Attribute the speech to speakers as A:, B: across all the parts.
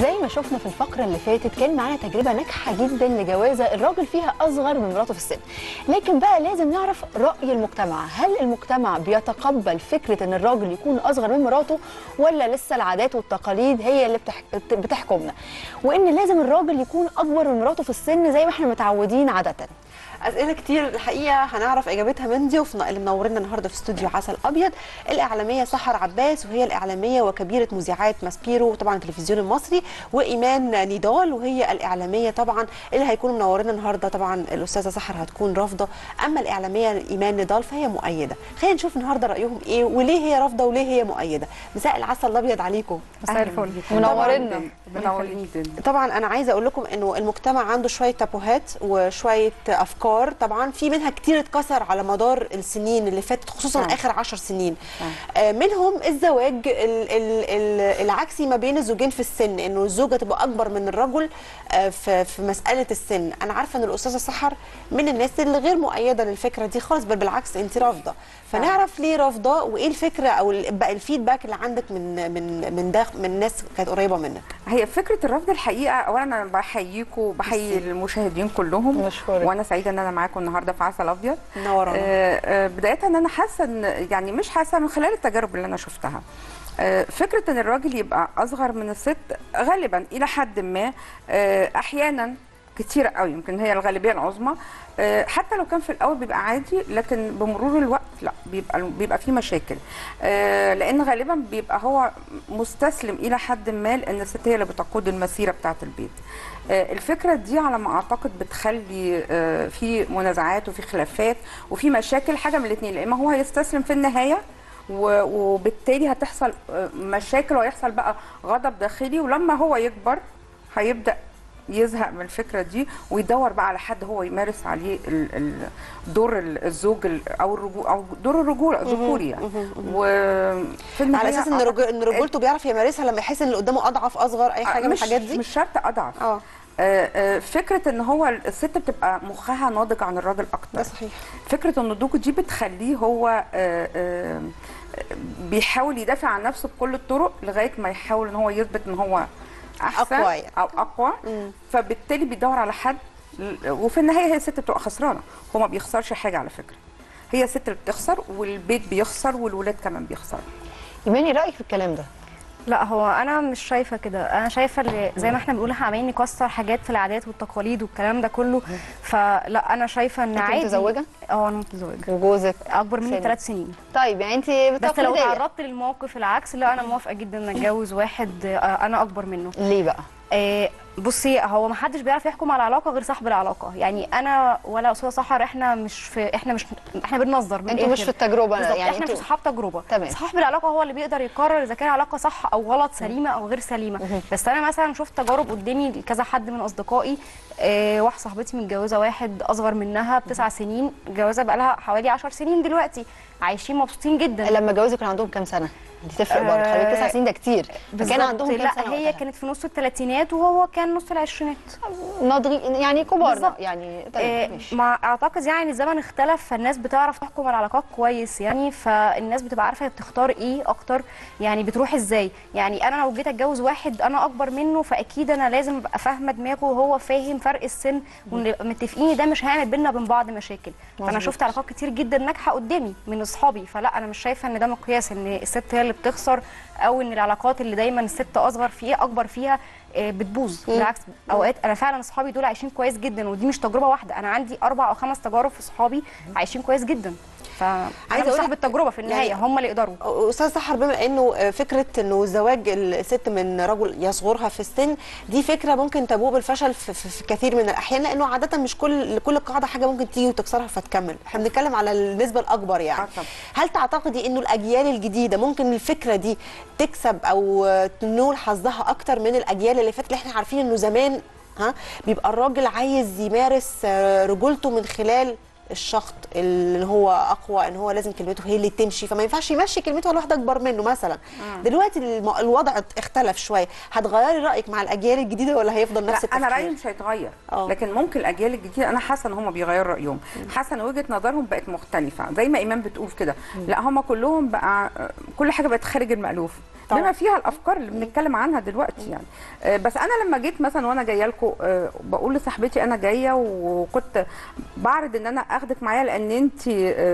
A: زي ما شفنا في الفقرة اللي فاتت كان معانا تجربة ناجحة جدا لجوازة الراجل فيها أصغر من مراته في السن لكن بقى لازم نعرف رأي المجتمع هل المجتمع بيتقبل فكرة أن الراجل يكون أصغر من مراته ولا لسه العادات والتقاليد هي اللي بتح... بتحكمنا وأن لازم الراجل يكون أكبر من مراته في السن زي ما احنا متعودين عادة
B: اسئله كتير الحقيقه هنعرف اجابتها من ضيوفنا اللي منورنا النهارده في استوديو عسل ابيض الاعلاميه سحر عباس وهي الاعلاميه وكبيره مذيعات ماسبيرو وطبعا التلفزيون المصري وايمان نيدال وهي الاعلاميه طبعا اللي هيكونوا منورنا النهارده طبعا الاستاذه سحر هتكون رافضه اما الاعلاميه ايمان نيدال فهي مؤيده خلينا نشوف النهارده رايهم ايه وليه هي رافضه وليه هي مؤيده مساء العسل الابيض عليكم
C: مساء الفل
A: منورنا
C: منورين
B: طبعا انا عايزه اقول لكم انه المجتمع عنده شويه تابوهات وشويه افكار طبعا في منها كتير اتكسر على مدار السنين اللي فاتت خصوصا
C: نعم.
B: اخر عشر سنين آه منهم الزواج ال ال ال العكسي ما بين الزوجين في السن انه الزوجه تبقى اكبر من الرجل آه في في مساله السن انا عارفه ان الاستاذه سحر من الناس اللي غير مؤيده للفكره دي خالص بل بالعكس انت رافضه فنعرف ليه رافضه وايه الفكره او ال- بقى الفيدباك اللي عندك من من من ده من ناس كانت قريبه منك
C: هي فكره الرفض الحقيقه اولا انا بحييكم وبحيي المشاهدين كلهم
A: مشكورة.
C: وانا سعيده ان انا معاكم النهارده في عسل ابيض
B: منورانا
C: آه، آه، بدايه ان انا حاسه ان يعني مش حاسه من خلال التجارب اللي انا شفتها آه، فكره ان الراجل يبقى اصغر من الست غالبا الى حد ما آه، احيانا كتير قوي يمكن هي الغالبيه العظمى آه، حتى لو كان في الاول بيبقى عادي لكن بمرور الوقت لا بيبقى بيبقى في مشاكل آه، لان غالبا بيبقى هو مستسلم الى حد ما لان الست هي اللي بتقود المسيره بتاعه البيت آه، الفكره دي على ما اعتقد بتخلي آه، في منازعات وفي خلافات وفي مشاكل حاجه من الاثنين يا اما هو هيستسلم في النهايه و- وبالتالي هتحصل آه، مشاكل وهيحصل بقى غضب داخلي ولما هو يكبر هيبدا يزهق من الفكره دي ويدور بقى على حد هو يمارس عليه ال- ال- دور ال- الزوج ال- او الرجول او دور الرجوله الذكوري يعني وفي النهايه
B: على اساس ان
C: أعتقد-
B: رجل ان رجولته بيعرف يمارسها لما يحس ان اللي قدامه اضعف اصغر اي حاجه من
C: مش
B: الحاجات دي
C: مش شرط اضعف
B: اه
C: آه، آه، فكره ان هو الست بتبقى مخها ناضج عن الراجل اكتر
B: ده صحيح
C: فكره النضوج دي بتخليه هو آه، آه، بيحاول يدافع عن نفسه بكل الطرق لغايه ما يحاول ان هو يثبت ان هو احسن
B: أقوى يعني.
C: او اقوى
B: مم.
C: فبالتالي بيدور على حد وفي النهايه هي الست بتبقى خسرانه هو ما بيخسرش حاجه على فكره هي الست اللي بتخسر والبيت بيخسر والولاد كمان بيخسروا
A: إيماني رأيك في الكلام ده
D: لا هو انا مش شايفه كده انا شايفه اللي زي ما احنا بنقول احنا عمالين نكسر حاجات في العادات والتقاليد والكلام ده كله فلا انا شايفه ان
A: أنت
D: عادي
A: متزوجة؟
D: اه انا متزوجه
A: وجوزك
D: اكبر مني
A: سن.
D: بثلاث سنين
A: طيب يعني انت
D: بس لو
A: بتقليدية.
D: تعرضت للموقف العكس لا انا موافقه جدا ان اتجوز واحد آه، انا اكبر منه
A: ليه بقى
D: آه، بصي هو ما حدش بيعرف يحكم على العلاقه غير صاحب العلاقه يعني انا ولا استاذه سحر احنا مش في احنا مش احنا بننظر من
A: انتوا مش في التجربة
D: بالظبط
A: يعني
D: احنا مش
A: انتوا
D: صحاب تجربه
A: تمام.
D: صاحب العلاقه هو اللي بيقدر يقرر اذا كان العلاقه صح او غلط سليمه او غير سليمه بس انا مثلا شفت تجارب قدامي كذا حد من اصدقائي آه واحده صاحبتي متجوزه واحد اصغر منها بتسع سنين جوازها بقى لها حوالي 10 سنين دلوقتي عايشين مبسوطين جدا
A: لما جوزك كان عندهم كام سنه دي تفرق برضه
D: آه،
A: خلي بالك تسع سنين ده كتير كان
D: بالظبط.
A: عندهم كام
D: لا
A: سنه
D: هي
A: وقتها؟
D: كانت في نص الثلاثينات وهو كان نص العشرينات
A: ناضجين يعني كبار
D: بالظبط.
A: يعني
D: آه،
A: طيب ماشي
D: ما اعتقد يعني الزمن اختلف فالناس بتعرف تحكم العلاقات كويس يعني فالناس بتبقى عارفه هي بتختار ايه اكتر يعني بتروح ازاي يعني انا لو جيت اتجوز واحد انا اكبر منه فاكيد انا لازم ابقى فاهمه دماغه وهو فاهم فرق السن ونبقى متفقين ده مش هيعمل بينا وبين بعض مشاكل فانا
A: مظبوط.
D: شفت علاقات كتير جدا ناجحه قدامي من اصحابي فلا انا مش شايفه ان ده مقياس ان الست هي اللي بتخسر او ان العلاقات اللي دايما الست اصغر فيها اكبر فيها آه، بتبوظ بالعكس اوقات انا فعلا اصحابي دول عايشين كويس جدا ودي مش تجربه واحده انا عندي اربع او خمس تجارب في صحابي عايشين كويس جدا فانا
B: عايزة
D: مش
B: أقول
D: صاحب
B: لك-
D: التجربه في النهايه
B: يعني-
D: هم اللي يقدروا
B: استاذ سحر بما انه فكره انه زواج الست من رجل يصغرها في السن دي فكره ممكن تبوء بالفشل في, في, في كثير من الاحيان لانه عاده مش كل كل قاعده حاجه ممكن تيجي وتكسرها فتكمل احنا بنتكلم على النسبه الاكبر يعني
C: آه طبعا.
B: هل تعتقدي انه الاجيال الجديده ممكن الفكره دي تكسب او تنول حظها اكتر من الاجيال اللي فاتت اللي احنا عارفين انه زمان ها بيبقى الراجل عايز يمارس آه، رجولته من خلال الشخط اللي هو اقوى ان هو لازم كلمته هي اللي تمشي فما ينفعش يمشي كلمته على واحده اكبر منه مثلا دلوقتي الم- الوضع اختلف شويه هتغيري رايك مع الاجيال الجديده ولا هيفضل نفس
C: لا انا
B: التفكير
C: رايي مش هيتغير
B: آه.
C: لكن ممكن الاجيال الجديده انا حاسه ان هم بيغيروا رايهم حاسه ان وجهه نظرهم بقت مختلفه زي ما ايمان بتقول كده لا هم كلهم بقى كل حاجه بقت خارج المالوف
B: طبعاً.
C: بما فيها الافكار اللي بنتكلم عنها دلوقتي يعني آه، بس انا لما جيت مثلا وانا جايه لكم بقول لصاحبتي انا جايه وكنت بعرض ان انا اخدك معايا لان انت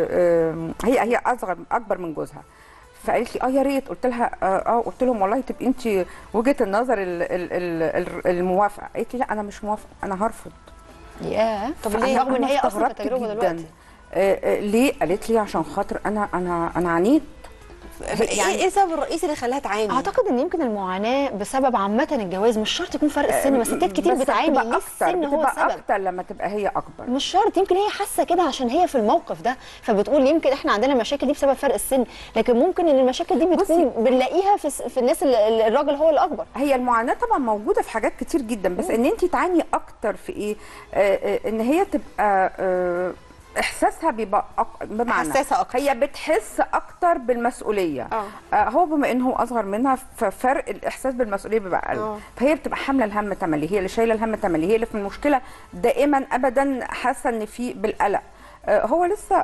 C: هي هي اصغر اكبر من جوزها فقالت لي اه يا ريت قلت لها اه آه، قلت لهم والله تبقي انت وجهه النظر ال- ال- ال- ال- الموافقه قالت لي لا انا مش موافقه انا هرفض
A: ياه
B: طب
A: طب
B: ليه؟
A: رغم ان
C: أنا
A: هي اصلا في
C: استغربت
A: التجربه
C: جداً.
A: دلوقتي
C: آه، آه، ليه قالت لي عشان خاطر انا انا انا عانيت
B: ايه ايه السبب الرئيسي اللي خلاها تعاني؟
A: اعتقد ان يمكن المعاناه بسبب عامه الجواز مش شرط يكون فرق السن بس ستات كتير
C: بس
A: بتعاني
C: بتبقى
A: ليه السن هو
C: بتبقى
A: السبب
C: اكتر لما تبقى هي اكبر
A: مش شرط يمكن هي حاسه كده عشان هي في الموقف ده فبتقول يمكن احنا عندنا المشاكل دي بسبب فرق السن لكن ممكن ان المشاكل دي بتكون بنلاقيها في, س- في الناس اللي اللي الراجل هو الاكبر
C: هي المعاناه طبعا موجوده في حاجات كتير جدا بس ان انت تعاني اكتر في ايه آه آه ان هي تبقى آه احساسها بيبقى أق... بمعنى
B: حساسة أكتر.
C: هي بتحس اكتر بالمسؤوليه
B: آه.
C: آه هو بما انه هو اصغر منها ففرق الاحساس بالمسؤوليه بيبقى اقل
B: آه.
C: فهي بتبقى حامله الهم تملي هي اللي شايله الهم تملي هي اللي في المشكله دائما ابدا حاسه ان في بالقلق آه هو لسه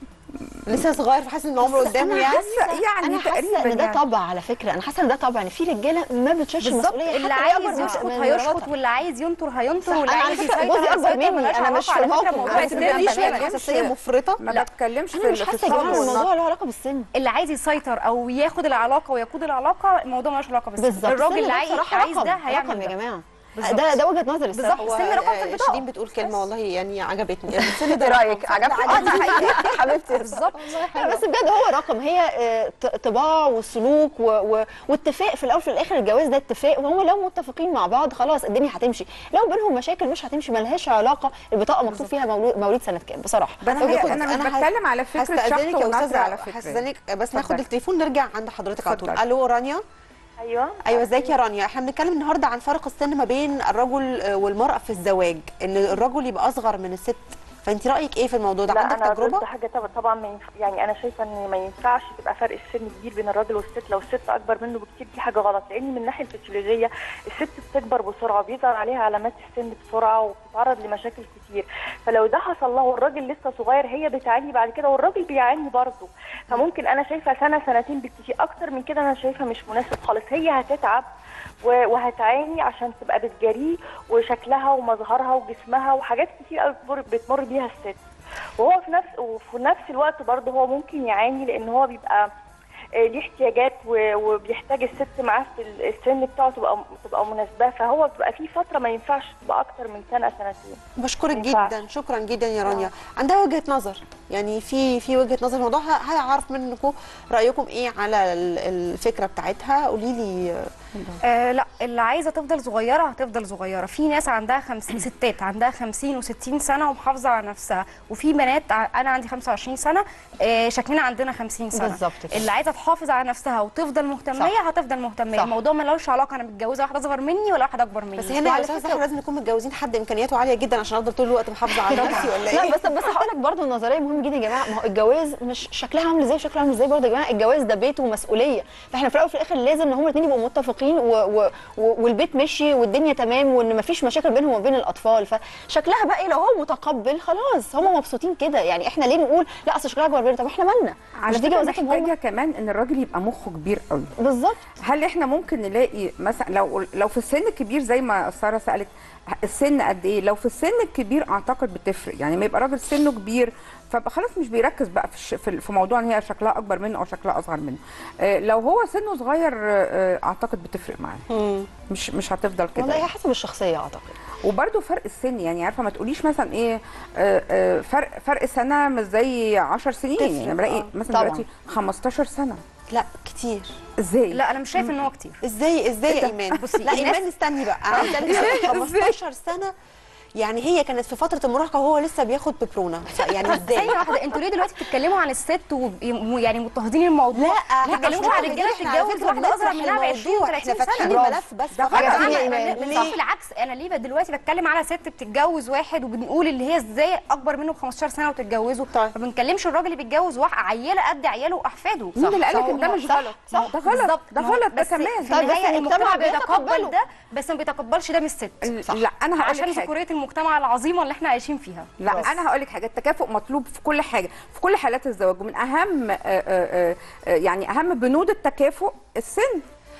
B: لسه صغير فحاسس ان عمره قدامه يعني
C: حاسه يعني
A: انا حاسه
C: تقريبا
A: ان ده
C: يعني.
A: طبع على فكره انا حاسه ان ده طبع ان في رجاله ما بتشيلش
D: بالظبط
A: المسؤوليه
D: اللي
A: حتى وهي
D: عايز
A: أكبر
D: يشخط
A: من
D: هيشخط
A: مراتها.
D: واللي عايز ينطر هينطر
A: صح،
D: واللي
A: أنا على
D: عايز
A: فكرة
D: يسيطر
A: جوزي أكبر
D: هيسيطر،
A: مني،
D: ملهاش
A: أنا مش
D: علاقة
A: في
D: على فكرة
A: الموقف.
D: موضوع
A: على
B: بس
A: فكرة
B: ما
D: السن
B: فيش
D: تماماً.
B: يعني حساسيه مفرطه
C: ما بتكلمش
A: انا مش
C: في
A: حاسه يا جماعه ان
C: الصبر
A: الموضوع له علاقه بالسن
D: اللي عايز يسيطر او ياخد العلاقه ويقود العلاقه الموضوع ملوش علاقه بالسن
A: بالظبط
D: الراجل
A: السن
D: اللي
A: ده
D: عايز
A: بصراحة
D: عايز
A: رقم.
D: ده
A: رقم
D: هيعمل
A: يا
D: ده
A: جماعه
D: بالظبط.
A: ده ده وجهه نظري
D: بالظبط.
A: الصراحه
D: السن رقم في
B: آه،
D: البطاقة.
B: شيرين بتقول كلمه والله يعني عجبتني السن ده
A: ايه رايك
B: رقم.
A: عجبتك
B: لا،
A: اه دي حقيقه حبيبتي
D: بالظبط
A: لا بس بجد هو رقم هي آه، ط- طباع وسلوك و... و... واتفاق في الاول وفي الاخر الجواز ده اتفاق وهم لو متفقين مع بعض خلاص الدنيا هتمشي لو بينهم مشاكل مش هتمشي ملهاش علاقه البطاقه مكتوب فيها مولود مواليد سنه كام بصراحه
C: ده انا,
B: وجهة
C: هي
B: نظر.
C: انا مش
B: أنا هس-
C: بتكلم على فكره
B: هستأذنك
C: شخط
B: يا
C: ونظر
B: استاذه
C: على فكره
B: هستأذنك بس ناخد
C: اتفضلي.
B: التليفون نرجع عند حضرتك على طول
C: اتفضلي.
B: الو رانيا
E: ايوه
B: ايوه ازيك يا رانيا احنا بنتكلم النهارده عن فرق السن ما بين الرجل آه، والمراه في الزواج ان الرجل يبقى اصغر من الست فانت رايك ايه في الموضوع ده
E: لا
B: عندك
E: انا
B: تجربه
E: ضد حاجه طب- طبعا ما ينف... يعني انا شايفه ان ما ينفعش تبقى فرق السن كبير بين الراجل والست لو الست اكبر منه بكتير دي حاجه غلط لان من الناحيه الفسيولوجيه الست بتكبر بسرعه بيظهر عليها علامات السن بسرعه وبتتعرض لمشاكل كتير فلو ده حصل له والراجل لسه صغير هي بتعاني بعد كده والراجل بيعاني برضه فممكن انا شايفه سنه سنتين بالكتير اكتر من كده انا شايفه مش مناسب خالص هي هتتعب و- وهتعاني عشان تبقى بتجريه وشكلها ومظهرها وجسمها وحاجات كتير قوي بتمر, بتمر بيها الست وهو في نفس وفي نفس الوقت برضه هو ممكن يعاني لان هو بيبقى آه، ليه احتياجات و- وبيحتاج الست معاه في ال- السن بتاعه تبقى تبقى مناسباه فهو بيبقى في فتره ما ينفعش تبقى اكتر من سنه سنتين
B: بشكرك
E: ما ينفعش.
B: جدا شكرا جدا يا رانيا عندها وجهه نظر يعني في في وجهه نظر في الموضوع ه- هعرف منكم رايكم ايه على ال- الفكره بتاعتها قولي لي
D: آه لا اللي عايزه تفضل صغيره هتفضل صغيره في ناس عندها 50 ستات عندها 50 و60 سنه ومحافظه على نفسها وفي بنات ع- انا عندي 25 سنه آه شكلنا عندنا 50 سنه
A: بالظبط كده.
D: اللي عايزه تحافظ على نفسها وتفضل مهتميه هتفضل مهتميه
A: صح.
D: الموضوع ملوش علاقه انا متجوزه واحده اصغر مني ولا واحده اكبر مني
B: بس هنا يا
A: وعلى
B: استاذ
A: فكرة-
B: احنا لازم نكون متجوزين حد امكانياته عاليه جدا عشان افضل طول الوقت محافظه على نفسي ولا
A: لا
B: ايه
A: بس بس هقول لك برضه النظريه مهمه جدا يا جماعه ما هو الجواز مش شكلها عامل ازاي وشكلها عامل ازاي برضه يا جماعه الجواز ده بيت ومسؤوليه فاحنا في الاول وفي الاخر لازم ان هما الاثنين يبقوا متفقين و... و... و... والبيت مشي والدنيا تمام وان مفيش مشاكل بينهم وبين الاطفال فشكلها بقى ايه لو هو متقبل خلاص هما مبسوطين كده يعني احنا ليه نقول لا اصل شكلها اكبر مننا طب احنا مالنا
C: على
A: مش دي
C: فكره
A: جوازاتهم
C: محتاجه
A: هم
C: كمان ان الراجل يبقى مخه كبير قوي
A: بالظبط
C: هل احنا ممكن نلاقي مثلا لو لو في السن الكبير زي ما ساره سالت السن قد ايه لو في السن الكبير اعتقد بتفرق يعني ما يبقى راجل سنه كبير فبقى خلاص مش بيركز بقى في الش- في في موضوع ان هي شكلها اكبر منه او شكلها اصغر منه آه، لو هو سنه صغير آه، اعتقد بتفرق معاه مش مش هتفضل كده
A: والله هي
C: يعني.
A: حسب الشخصيه اعتقد
C: وبرده فرق السن يعني عارفه ما تقوليش مثلا ايه آه، آه، فرق فرق سنه مش زي 10 سنين
A: تفرق،
C: يعني بلاقي
A: آه،
C: مثلا
A: طبعاً.
C: دلوقتي 15 سنه
B: لا كتير
C: ازاي
D: لا انا مش شايف ان هو كتير
B: ازاي ازاي يا ايمان
D: بصي،
B: لا
D: الناس-
B: ايمان استني بقى انا عايزه اسالك 15 سنه يعني هي كانت في فتره المراهقه وهو لسه بياخد ببرونه يعني ازاي
D: ثانيه واحده انتوا ليه دلوقتي بتتكلموا عن الست ويعني مضطهدين الموضوع
B: لا
D: ما تتكلموش عن رجاله بتتجوز واحده اصغر منها ب 20 و30
B: احنا
D: سنه
B: فاتحين
A: برافو.
B: الملف بس
C: ده
B: فقط.
C: غلط.
A: عجبني
D: انا
A: إيمان.
D: أنا-
A: صح.
D: ليه بالعكس انا ليه دلوقتي بتكلم على ست بتتجوز واحد وبنقول اللي هي ازاي اكبر منه ب 15 سنه وتتجوزه
B: طيب.
D: ما بنكلمش الراجل اللي بيتجوز واحد عياله قد عياله واحفاده
C: مين اللي قالك
D: فهو-
C: ان ده مش
D: صح،
C: غلط؟
D: صح
C: ده غلط
D: بالظبط.
C: ده
D: ما هو
C: غلط ده
D: بس
C: كمان
D: في
A: طيب بس
D: النهايه
A: المجتمع
D: المجتمع
A: بيتقبله.
D: بيتقبل ده بس ما بيتقبلش ده من الست
C: لا انا هقول
D: عشان
C: لك حاجه
D: ذكوريه المجتمع العظيمه اللي احنا عايشين فيها
C: لا
D: بس.
C: انا هقول لك حاجه التكافؤ مطلوب في كل حاجه في كل حالات الزواج ومن اهم آه، آه، آه، يعني اهم بنود التكافؤ السن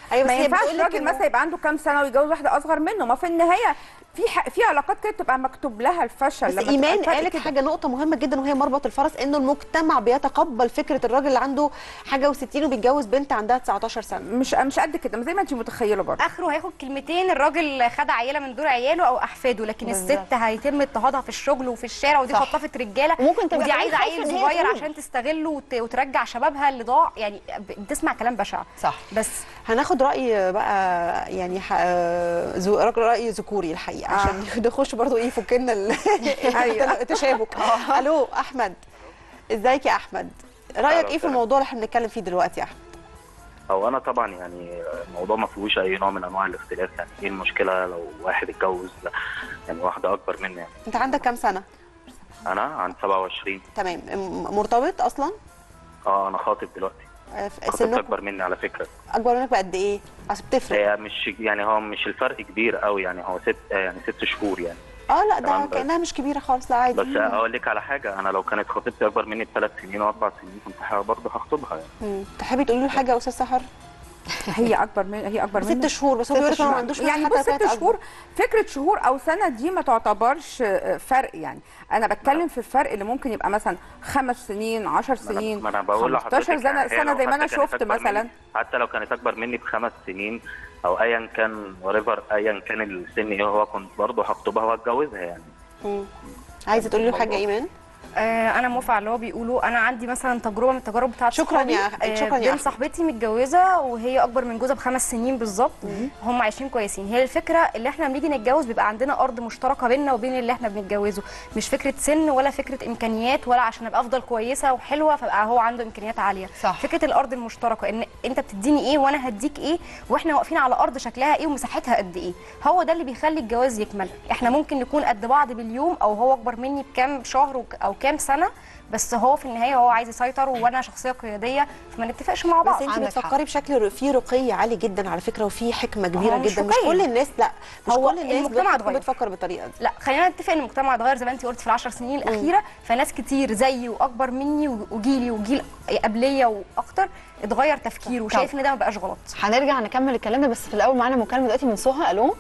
B: ايوه بس
C: ما
B: هي
C: ينفعش
B: بتقول لك
C: راجل
B: إنه-
C: مثلا يبقى عنده كام سنه ويتجوز واحده اصغر منه ما في النهايه في ح... في علاقات كده بتبقى مكتوب لها الفشل
B: بس
C: لما تبقى
B: ايمان
C: الفرق
B: قالت
C: كده.
B: حاجه نقطه مهمه جدا وهي مربط الفرس انه المجتمع بيتقبل فكره الراجل اللي عنده حاجه و60 وبيتجوز بنت عندها 19 سنه
C: مش مش قد كده زي ما انت متخيله برضه
D: اخره هياخد كلمتين الراجل خد عيله من دور عياله او احفاده لكن
A: بالظبط.
D: الست هيتم اضطهادها في الشغل وفي الشارع ودي
A: صح.
D: خطافه رجاله
A: وممكن تبقى
D: ودي
A: كمان
D: عايزه
A: خايفة
D: عيل
A: إن هي
D: صغير
A: تقول.
D: عشان تستغله وت- وترجع شبابها اللي ضاع يعني بتسمع كلام بشع
A: صح
D: بس
B: هناخد راي بقى يعني ح- آه، زو- راي ذكوري الحقيقه عشان نخش برضو ايه يفكنا ال- التشابك الو احمد ازيك يا احمد رايك
F: أهلا
B: ايه في
F: وسهلا.
B: الموضوع اللي احنا بنتكلم فيه دلوقتي يا احمد
F: هو انا طبعا يعني الموضوع ما فيهوش اي نوع من انواع الاختلاف يعني ايه المشكله لو واحد اتجوز يعني واحده اكبر مني يعني
B: انت عندك كام سنه
F: انا عن 27
B: تمام م- مرتبط اصلا
F: اه انا خاطب دلوقتي
B: آه، في
F: خطيبتي
B: سنك
F: اكبر مني على فكره
B: اكبر منك بقد ايه اصل بتفرق
F: هي مش يعني هو مش الفرق كبير قوي يعني هو ست يعني ست شهور يعني
B: اه لا ده
F: تمام، بس-
B: كانها مش كبيره خالص لا عادي
F: بس اقول لك على حاجه انا لو كانت خطيبتي اكبر مني بثلاث سنين واربع سنين كنت ح- برضه هخطبها يعني
B: مم. تحبي تقولي له حاجه يا استاذ سحر
C: هي اكبر من هي اكبر منه
B: ست شهور بس هو بيقول لك أنا ما عندوش
C: يعني
B: حتى
C: بص
B: تلات
C: ست
B: أكبر.
C: شهور فكره شهور او سنه دي ما تعتبرش آه، فرق يعني انا بتكلم في الفرق اللي ممكن يبقى مثلا خمس سنين 10
F: ما أنا-
C: سنين
F: ما انا بقول
C: 15
F: لحضرتك
C: سنه
F: يعني هي
C: سنه
F: لو
C: زي ما انا
F: حتى كانت
C: شفت
F: أكبر مني-
C: مثلا
F: حتى لو كانت اكبر مني بخمس سنين او ايا كان وريفر ايا كان السن ايه هو كنت برضه هخطبها واتجوزها يعني
B: مم. عايزه تقولي له حاجه ايمان
D: آه انا موافقه على اللي هو بيقوله انا عندي مثلا تجربه من التجارب بتاعت
B: شكراً
D: صحابي.
B: يا أخ-
D: آه،
B: شكراً يا
D: بنت
B: أحمد.
D: صاحبتي متجوزه وهي اكبر من جوزها بخمس سنين بالظبط هم عايشين كويسين هي الفكره اللي احنا لما نيجي نتجوز بيبقى عندنا ارض مشتركه بيننا وبين اللي احنا بنتجوزه مش فكره سن ولا فكره امكانيات ولا عشان ابقى افضل كويسه وحلوه فبقى هو عنده امكانيات عاليه
A: صح.
D: فكره الارض المشتركه ان انت بتديني ايه وانا هديك ايه واحنا واقفين على ارض شكلها ايه ومساحتها قد ايه هو ده اللي بيخلي الجواز يكمل احنا ممكن نكون قد بعض باليوم او هو اكبر مني بكام شهر وك- او كام سنه بس هو في النهايه هو عايز يسيطر وانا شخصيه قياديه فما نتفقش مع
B: بس
D: بعض
B: انت
A: عندك
B: بتفكري بشكل ر- فيه رقي عالي جدا على فكره وفيه حكمه كبيره
D: هو مش
B: جدا مش
D: رقي.
B: كل الناس لا مش
D: هو
B: كل الناس
D: المجتمع
B: بتفكر,
D: اتغير.
B: بتفكر بالطريقه دي
D: لا خلينا نتفق ان المجتمع اتغير زي ما انت قلت في العشر سنين الاخيره فناس كتير زيي واكبر مني و- وجيلي وجيل قبليه واكتر اتغير تفكيره وشايف ان ده ما بقاش غلط
A: هنرجع نكمل الكلام ده بس في الاول معانا مكالمه دلوقتي من سهى الو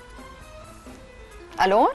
A: الو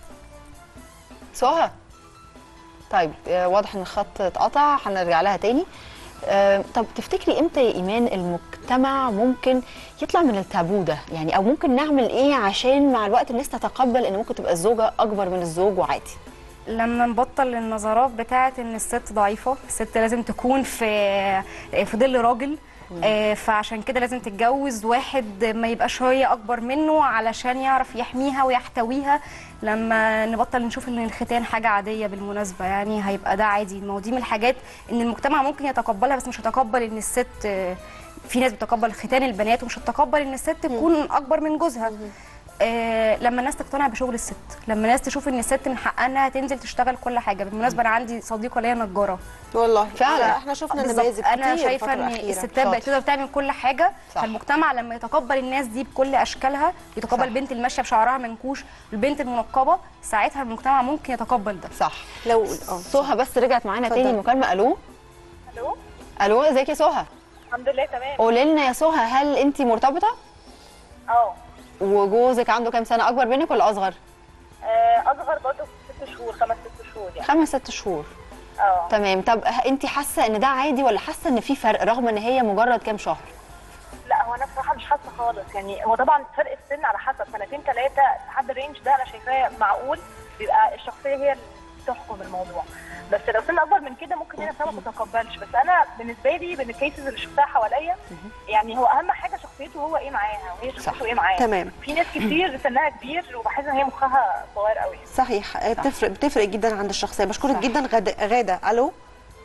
A: سهى طيب آه، واضح ان الخط اتقطع هنرجع لها تاني آه، طب تفتكري امتى يا ايمان المجتمع ممكن يطلع من التابو ده يعني او ممكن نعمل ايه عشان مع الوقت الناس تتقبل ان ممكن تبقى الزوجه اكبر من الزوج وعادي
D: لما نبطل النظرات بتاعه ان الست ضعيفه الست لازم تكون في في ظل راجل آه، فعشان كده لازم تتجوز واحد ما يبقاش هي اكبر منه علشان يعرف يحميها ويحتويها لما نبطل نشوف ان الختان حاجه عاديه بالمناسبه يعني هيبقى ده عادي ما هو دي من الحاجات ان المجتمع ممكن يتقبلها بس مش هيتقبل ان الست آه، في ناس بتقبل ختان البنات ومش هتتقبل ان الست تكون اكبر من جوزها آه لما الناس تقتنع بشغل الست لما الناس تشوف ان الست من حقها انها تنزل تشتغل كل حاجه بالمناسبه انا عندي صديقه ليا نجاره
B: والله
A: فعلا.
B: احنا شفنا
D: بالظبط.
B: نماذج كتير
D: انا شايفه
B: الفترة
D: ان
B: الأخيرة.
D: الستات
A: شاطر.
D: بقت تقدر تعمل كل حاجه
A: صح.
D: فالمجتمع لما يتقبل الناس دي بكل اشكالها يتقبل
A: صح.
D: البنت اللي ماشيه بشعرها منكوش البنت المنقبه ساعتها المجتمع ممكن يتقبل ده
A: صح
B: لو اه
A: سهى بس رجعت معانا
B: اتفضلي.
A: تاني مكالمه الو
E: الو
A: الو ازيك يا سهى
E: الحمد لله تمام
A: قولي لنا يا سهى هل انت مرتبطه
E: اه
A: وجوزك عنده كام سنه اكبر منك ولا اصغر
E: آه، اصغر برضه ست شهور خمس ست شهور يعني
A: خمس ست شهور
E: اه
A: تمام طب انت حاسه ان ده عادي ولا حاسه ان في فرق رغم ان هي مجرد كام شهر
E: لا هو انا بصراحه مش حاسه خالص يعني هو طبعا فرق السن على حسب سنتين ثلاثه لحد الرينج ده انا شايفاه معقول بيبقى الشخصيه هي اللي تحكم الموضوع بس لو سن اكبر من كده ممكن هنا ما تتقبلش بس انا بالنسبه لي من الكيسز اللي شفتها حواليا يعني هو اهم حاجه شخصيته هو ايه معاها وهي شخصيته ايه معاها
B: تمام
E: في ناس كتير سنها كبير وبحس ان هي مخها صغير قوي
B: صحيح آه، بتفرق بتفرق جدا عند الشخصيه بشكرك
A: صح.
B: جدا غاده غاده الو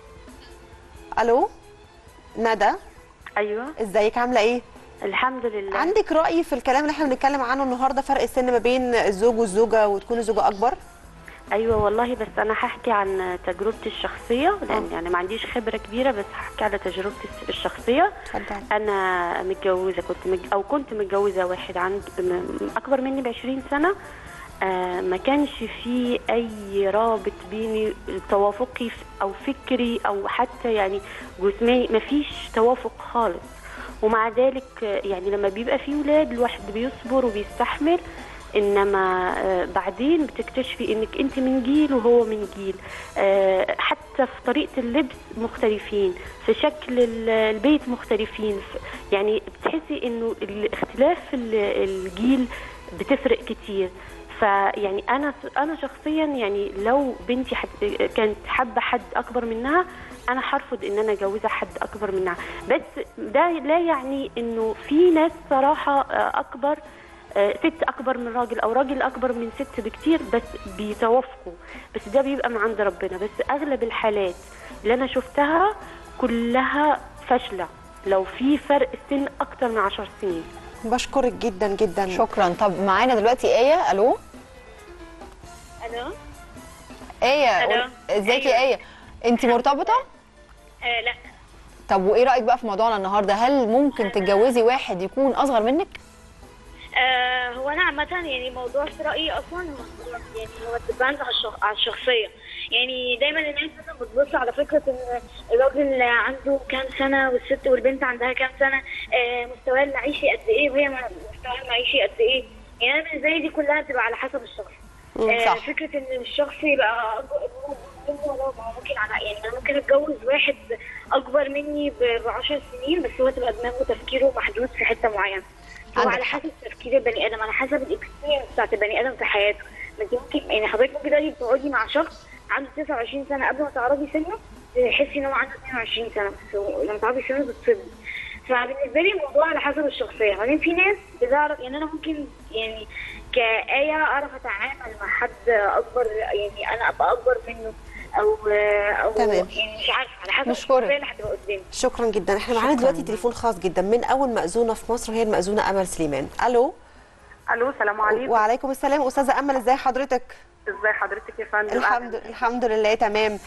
B: الو ندى
G: ايوه
B: ازيك عامله ايه
G: الحمد لله
B: عندك راي في الكلام اللي احنا بنتكلم عنه النهارده فرق السن ما بين الزوج والزوجه وتكون الزوجه اكبر
G: ايوه والله بس انا هحكي عن تجربتي الشخصيه لان يعني ما عنديش خبره كبيره بس هحكي على تجربتي الس- الشخصيه
B: اتفضلي
G: انا متجوزه كنت مج... او كنت متجوزه واحد عند م- اكبر مني ب 20 سنه آه ما كانش في اي رابط بيني توافقي ف- او فكري او حتى يعني جسماني ما فيش توافق خالص ومع ذلك آه، يعني لما بيبقى في ولاد الواحد بيصبر وبيستحمل انما آه، بعدين بتكتشفي انك انت من جيل وهو من جيل آه، حتى في طريقه اللبس مختلفين في شكل ال- البيت مختلفين ف- يعني بتحسي انه الاختلاف ال- الجيل بتفرق كتير فيعني انا انا شخصيا يعني لو بنتي حد كانت حابه حد اكبر منها انا هرفض ان انا اجوزها حد اكبر منها بس ده لا يعني انه في ناس صراحه آه، اكبر آه، ست اكبر من راجل او راجل اكبر من ست بكتير بس بيتوافقوا بس ده بيبقى من عند ربنا بس اغلب الحالات اللي انا شفتها كلها فاشله لو في فرق سن اكتر من 10 سنين
B: بشكرك جدا جدا
A: شكرا طب معانا دلوقتي ايه الو
H: الو
A: ايه
H: ألو.
A: قول- ازيك يا
H: أيوة.
A: ايه انت مرتبطه
H: آه لا
A: طب وايه رايك بقى في موضوعنا النهارده هل ممكن تتجوزي واحد يكون اصغر منك
H: آه هو انا عامه يعني موضوع في رايي اصلا هو يعني هو ديبانز على الشخ- على الشخصيه يعني دايما الناس مثلا بتبص على فكره ان الراجل عنده كام سنه والست والبنت عندها كام سنه آه مستواها المعيشي قد ايه وهي مستواها المعيشي قد ايه يعني انا بالنسبه لي دي كلها بتبقى على حسب الشخص آه
A: صح.
H: فكره ان الشخص يبقى أكبر منه ولا ما هو ممكن على يعني انا ممكن اتجوز واحد اكبر مني ب 10 سنين بس هو تبقى دماغه وتفكيره محدود في حته معينه هو
A: عندك
H: على
A: حق.
H: حسب تفكير البني ادم على حسب الاكسبيرينس بتاعت البني ادم في حياته ما انت ممكن يعني حضرتك ممكن تقعدي تقعدي مع شخص عنده 29 سنه قبل ما تعرفي سنه تحسي ان هو عنده 22 سنه بس هو لما تعرفي سنه بتصدمي فبالنسبه لي الموضوع على حسب الشخصيه بعدين في ناس بتعرف يعني انا ممكن يعني كآية أعرف أتعامل مع حد أكبر يعني أنا أبقى أكبر منه أو أو
B: تمام.
H: يعني مش عارفة على حسب
A: نشكرك.
H: الشخصية اللي هتبقى قدامي
B: شكرا جدا احنا معانا دلوقتي تليفون خاص جدا من اول مأذونه في مصر وهي المأذونه امل سليمان الو
I: الو السلام عليكم
B: وعليكم السلام استاذه امل ازي حضرتك
I: ازي حضرتك يا فندم
B: الحمد الحمد لله تمام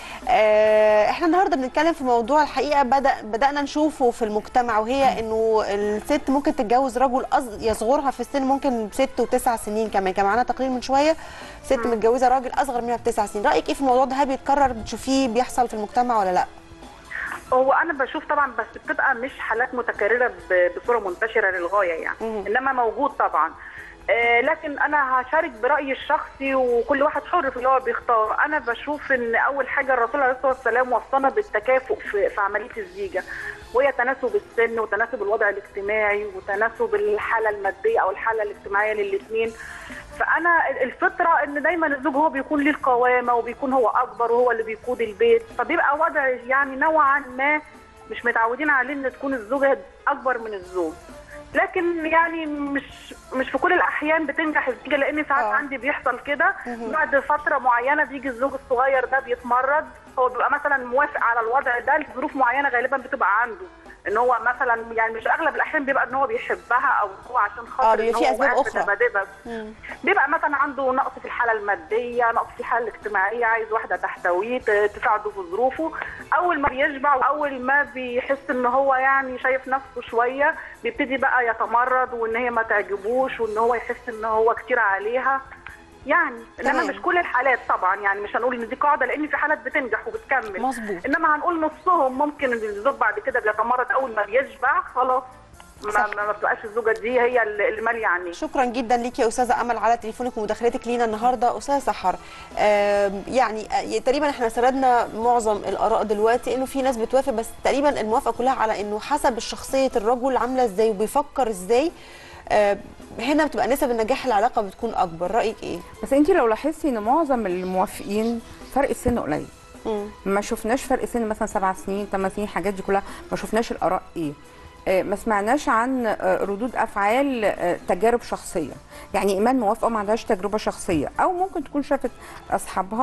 B: آه احنا النهارده بنتكلم في موضوع الحقيقه بدا بدانا نشوفه في المجتمع وهي انه الست ممكن تتجوز رجل أص- يصغرها في السن ممكن بست وتسع سنين كمان كان معانا تقرير من شويه ست متجوزه راجل اصغر منها بتسع سنين رايك ايه في الموضوع ده هل بيتكرر بتشوفيه بيحصل في المجتمع ولا لا
I: هو انا بشوف طبعا بس بتبقى مش حالات متكرره ب- بصوره منتشره للغايه يعني
B: مم.
I: انما موجود طبعا آه، لكن انا هشارك برايي الشخصي وكل واحد حر في اللي هو بيختار انا بشوف ان اول حاجه الرسول عليه الصلاه والسلام وصانا بالتكافؤ في, في عمليه الزيجه وهي تناسب السن وتناسب الوضع الاجتماعي وتناسب الحاله الماديه او الحاله الاجتماعيه للاثنين فانا الفطره ان دايما الزوج هو بيكون ليه القوامه وبيكون هو اكبر وهو اللي بيقود البيت فبيبقى وضع يعني نوعا ما مش متعودين عليه ان تكون الزوجه اكبر من الزوج لكن يعني مش مش في كل الاحيان بتنجح الزيجه لان ساعات
B: آه.
I: عندي بيحصل كده بعد فتره معينه بيجي الزوج الصغير ده بيتمرد هو بيبقى مثلا موافق على الوضع ده لظروف معينه غالبا بتبقى عنده ان هو مثلا يعني مش اغلب الاحيان بيبقى ان هو بيحبها او هو عشان خاطر
B: بيبقى
I: إن
B: في
I: هو
B: أسباب
I: واقف
B: أخرى.
I: مبادئ بس بيبقى مثلا عنده نقص في الحاله الماديه نقص في الحاله الاجتماعيه عايز واحده تحتويه ت- تساعده في ظروفه اول ما بيشبع واول ما بيحس ان هو يعني شايف نفسه شويه بيبتدي بقى يتمرد وان هي ما تعجبوش وان هو يحس ان هو كتير عليها يعني انما
B: تمام.
I: مش كل الحالات طبعا يعني مش هنقول ان دي قاعده لان في حالات بتنجح وبتكمل
B: مظبوط.
I: انما هنقول نصهم ممكن ان الزوج بعد كده بيتمرد اول ما بيشبع خلاص ما,
B: صح.
I: ما ما بتبقاش الزوجه دي هي اللي اللي ماليه عينيه
B: شكرا جدا ليكي يا استاذه امل على تليفونك ومداخلتك لينا النهارده استاذه سحر آم، يعني آه، تقريبا احنا سردنا معظم الاراء دلوقتي انه في ناس بتوافق بس تقريبا الموافقه كلها على انه حسب شخصيه الرجل عامله ازاي وبيفكر ازاي آه، هنا بتبقى نسب النجاح العلاقه بتكون اكبر رايك ايه
C: بس انت لو لاحظتي ان معظم الموافقين فرق السن قليل
B: مم.
C: ما شفناش فرق سن مثلا سبع سنين ثمان سنين الحاجات دي كلها ما شفناش الاراء ايه آه، ما سمعناش عن آه، ردود افعال آه، تجارب شخصيه يعني ايمان موافقه ما عندهاش تجربه شخصيه او ممكن تكون شافت اصحابها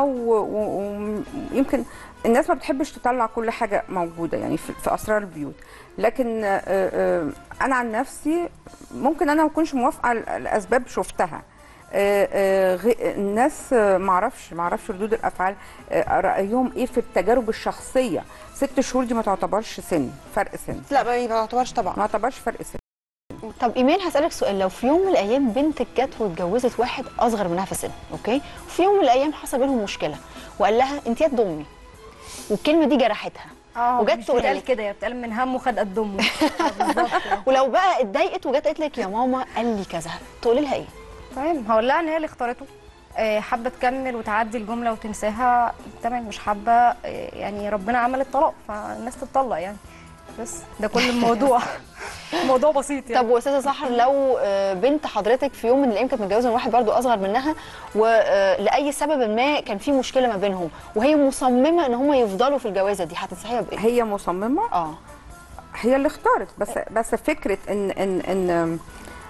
C: ويمكن الناس ما بتحبش تطلع كل حاجه موجوده يعني في في اسرار البيوت لكن آه، آه، انا عن نفسي ممكن انا ما اكونش موافقه ل- لاسباب شفتها آه، آه، غ- الناس آه، معرفش معرفش ردود الافعال آه، رايهم ايه في التجارب الشخصيه ست شهور دي ما تعتبرش سن فرق سن
B: لا ما يعتبرش طبعا
C: ما تعتبرش فرق سن
A: طب ايمان هسالك سؤال لو في يوم من الايام بنتك جت واتجوزت واحد اصغر منها في السن اوكي وفي يوم من الايام حصل بينهم مشكله وقال لها انت يد امي والكلمه دي جرحتها
D: اه
A: وجت
D: مش
A: تقولها
D: بتقال
A: لك
D: كده هي بتقال من همه خد قد امه آه، بالظبط
A: ولو بقى اتضايقت وجت قالت لك يا ماما قال لي كذا تقولي لها ايه
D: تمام هقول لها ان هي اللي اختارته آه، حابه تكمل وتعدي الجمله وتنساها تمام مش حابه آه، يعني ربنا عمل الطلاق فالناس تتطلق يعني بس ده كل الموضوع موضوع بسيط يعني
A: طب واستاذه سحر لو آه، بنت حضرتك في يوم من الايام كانت متجوزه من واحد برضو اصغر منها ولاي سبب ما كان في مشكله ما بينهم وهي مصممه ان هم يفضلوا في الجوازه دي هتنصحيها بايه؟
C: هي مصممه
A: اه
C: هي اللي اختارت بس بس فكره ان ان ان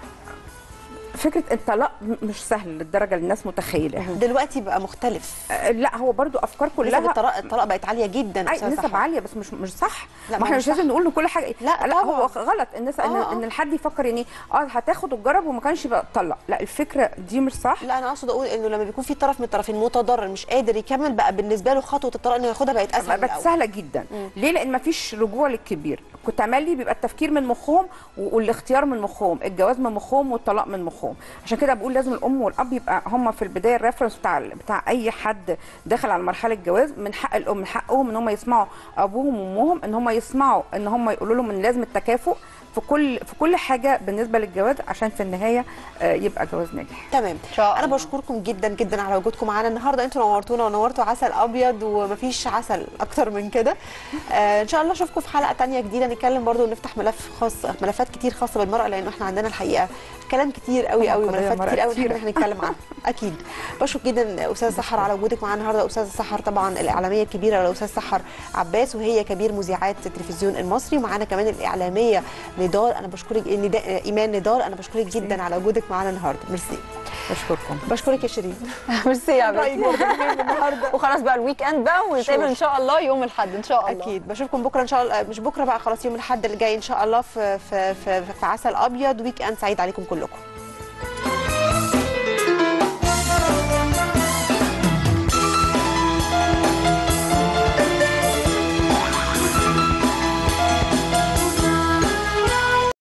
C: فكره الطلاق م- مش سهل للدرجه اللي الناس متخيلها
B: دلوقتي بقى مختلف
C: آه، لا هو برضو افكار
B: نسب
C: كلها
B: الطلاق الطلاق بقت عاليه جدا
C: اي
B: أستاذة
C: نسب
B: سحر.
C: عاليه بس مش مش صح
B: لا،
C: ما احنا
B: مش
C: مش لازم
B: صح.
C: نقول ان كل حاجه
B: لا،
C: لا هو
B: طبعاً.
C: غلط الناس ان
B: آه، آه.
C: ان الحد يفكر يعني اه هتاخد وتجرب وما كانش يبقى طلق لا الفكره دي مش صح
B: لا انا اقصد اقول انه لما بيكون في طرف من الطرفين متضرر مش قادر يكمل بقى بالنسبه له خطوه الطلاق انه ياخدها بقت اسهل من
C: بقت
B: الأول.
C: سهله جدا ليه لان ما فيش رجوع للكبير كنت عملي بيبقى التفكير من مخهم و- والاختيار من مخهم الجواز من مخهم والطلاق من مخهم عشان كده بقول لازم الام والاب يبقى هم في البدايه الريفرنس بتاع بتاع اي حد داخل على مرحله الجواز من حق الام من حقهم ان هم يسمعوا ابوهم وامهم ان هم يسمعوا ان هم يقولوا لهم ان لازم التكافؤ في كل في كل حاجه بالنسبه للجواز عشان في النهايه آه، يبقى جواز ناجح
B: تمام
A: إن شاء
B: انا
A: الله.
B: بشكركم جدا جدا على وجودكم معانا النهارده انتوا نورتونا ونورتوا عسل ابيض ومفيش عسل اكتر من كده آه ان شاء الله اشوفكم في حلقه تانية جديده نتكلم برضو ونفتح ملف خاص ملفات كتير خاصه بالمراه لانه احنا عندنا الحقيقه كلام كتير قوي
C: طبعاً
B: قوي
C: قضايا
B: ملفات
C: المرأة
B: كتير قوي
C: كتيرة.
B: احنا هنتكلم عنها اكيد بشكر جدا استاذه سحر على وجودك معانا النهارده استاذه سحر طبعا الاعلاميه الكبيره الاستاذ سحر عباس وهي كبير مذيعات التلفزيون المصري ومعانا كمان الاعلاميه نضال انا بشكرك نداء ايمان نضال انا بشكرك جدا على وجودك معانا النهارده ميرسي
C: بشكركم
B: بشكرك يا شيرين
A: ميرسي يا
B: رأيك برضه مهم النهارده
A: وخلاص بقى الويك اند بقى ونتقابل
B: شور.
A: ان شاء الله يوم الاحد ان شاء الله
B: اكيد بشوفكم بكره ان شاء الله مش بكره بقى خلاص يوم الاحد اللي جاي ان شاء الله في في في, في عسل ابيض ويك اند سعيد عليكم كلكم